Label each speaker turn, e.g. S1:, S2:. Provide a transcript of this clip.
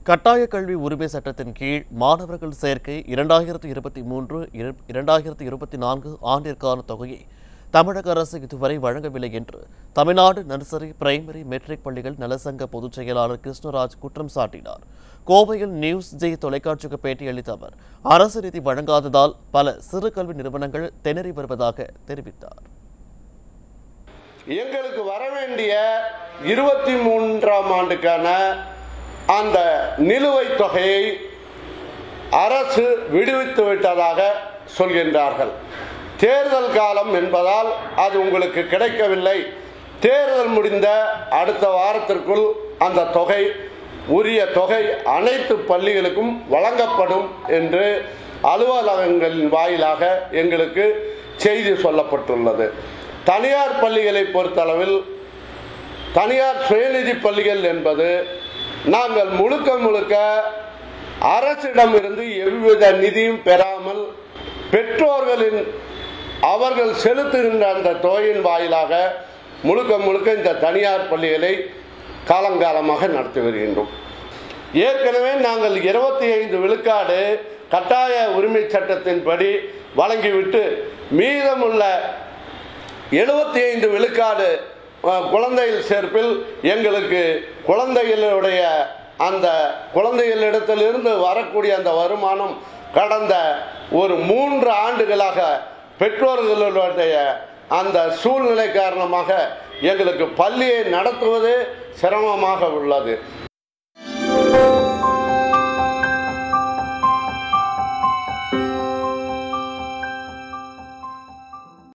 S1: கட்டாய கல்வி உரிமை சட்டத்தின் கீழ் மாணவர்கள் சேர்க்கை இரண்டாயிரத்தி இருபத்தி மூன்று இரு- இரண்டாயிரத்தி இருபத்தி நான்கு ஆண்டிற்கான தொகையை தமிழக அரசு இதுவரை வழங்கவில்லை என்று தமிழ்நாடு நர்சரி பிரைமரி மெட்ரிக் பள்ளிகள் நலசங்க பொதுச் செயலாளர் கிருஷ்ணராஜ் குற்றம் சாட்டினார் கோவையில் நியூஸ் ஜே தொலைக்காட்சிக்கு பேட்டியளித்த அவர் அரசு நிதி வழங்காததால் பல சிறு கல்வி நிறுவனங்கள் திணறி வருவதாக தெரிவித்தார்
S2: எங்களுக்கு வர வேண்டிய இருபத்தி மூன்றாம் ஆண்டுக்கான அந்த நிலுவைத் தொகையை அரசு விடுவித்து விட்டதாக சொல்கின்றார்கள் தேர்தல் காலம் என்பதால் அது உங்களுக்கு கிடைக்கவில்லை தேர்தல் முடிந்த அடுத்த வாரத்திற்குள் அந்த தொகை உரிய தொகை அனைத்து பள்ளிகளுக்கும் வழங்கப்படும் என்று அலுவலகங்களின் வாயிலாக எங்களுக்கு செய்தி சொல்லப்பட்டுள்ளது தனியார் பள்ளிகளை பொறுத்தளவில் தனியார் சுயநிதி பள்ளிகள் என்பது நாங்கள் முழுக்க முழுக்க அரசிடமிருந்து எவ்வித நிதியும் பெறாமல் பெற்றோர்களின் அவர்கள் செலுத்துகின்ற அந்த தொகையின் வாயிலாக முழுக்க முழுக்க இந்த தனியார் பள்ளிகளை காலங்காலமாக நடத்தி வருகின்றோம் ஏற்கனவே நாங்கள் இருபத்தி ஐந்து விழுக்காடு கட்டாய உரிமை சட்டத்தின்படி வழங்கிவிட்டு மீதமுள்ள எழுபத்தி ஐந்து விழுக்காடு அஹ், குழந்தைகள் சேர்ப்பில் எங்களுக்கு குழந்தைகளுடைய அந்த குழந்தைகளிடத்திலிருந்து வரக்கூடிய அந்த வருமானம் கடந்த ஒரு மூன்று ஆண்டுகளாக பெற்றோர்களுடைய அந்த சூழ்நிலை காரணமாக எங்களுக்கு பள்ளியை நடத்துவது சிரமமாக உள்ளது